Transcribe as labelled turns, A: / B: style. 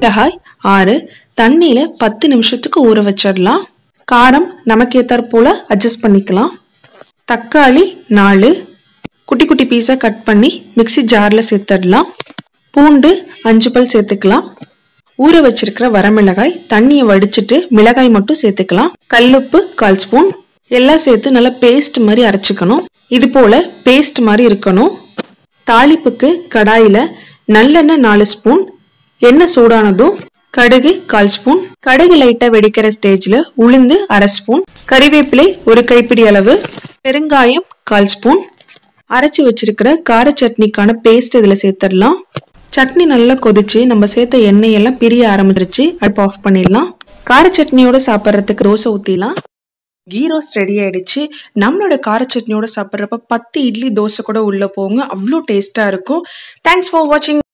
A: மிளகாய் ஆறு தண்ணியில பத்து நிமிஷத்துக்கு ஊற வச்சிடலாம் காரம் நமக்கு ஏத்தாற் போல அட்ஜஸ்ட் பண்ணிக்கலாம் தக்காளி நாலு குட்டி குட்டி பீஸா கட் பண்ணி மிக்ஸி ஜார்ல சேர்த்துடலாம் பூண்டு அஞ்சு பல் சேர்த்துக்கலாம் ஊற வச்சிருக்கிற வரமிளகாய் தண்ணியை வடிச்சிட்டு மிளகாய் மட்டும் சேர்த்துக்கலாம் கல்லுப்பு கால் ஸ்பூன் எல்லாம் சேர்த்து நல்லா பேஸ்ட் மாதிரி அரைச்சுக்கணும் இது போல பேஸ்ட் மாதிரி இருக்கணும் தாளிப்புக்கு கடாயில நல்லெண்ணெய் நாலு ஸ்பூன் எண்ணெய் சூடானதும் கடுகு கால் ஸ்பூன் கடுகு லைட்டா வெடிக்கிற ஸ்டேஜ்ல உளுந்து அரை ஸ்பூன் கறிவேப்பிலை ஒரு கைப்பிடி அளவு பெருங்காயம் கால் ஸ்பூன் அரைச்சு வச்சிருக்கிற கார சட்னிக்கான பேஸ்ட் இதுல சேர்த்துடலாம் சட்னி நல்லா கொதிச்சு நம்ம சேர்த்த எண்ணெய் எல்லாம் பிரிய ஆரம்பிச்சிருச்சு அடுப்பு ஆஃப் பண்ணிடலாம் கார சட்னியோட சாப்பிட்றதுக்கு தோசை ஊத்திலாம் கீ ரோஸ்ட் ரெடி ஆயிடுச்சு நம்மளோட கார சட்னியோட சாப்பிட்றப்ப பத்து இட்லி தோசை கூட உள்ள போங்க அவ்வளோ டேஸ்டா இருக்கும் தேங்க்ஸ் ஃபார் வாட்சிங்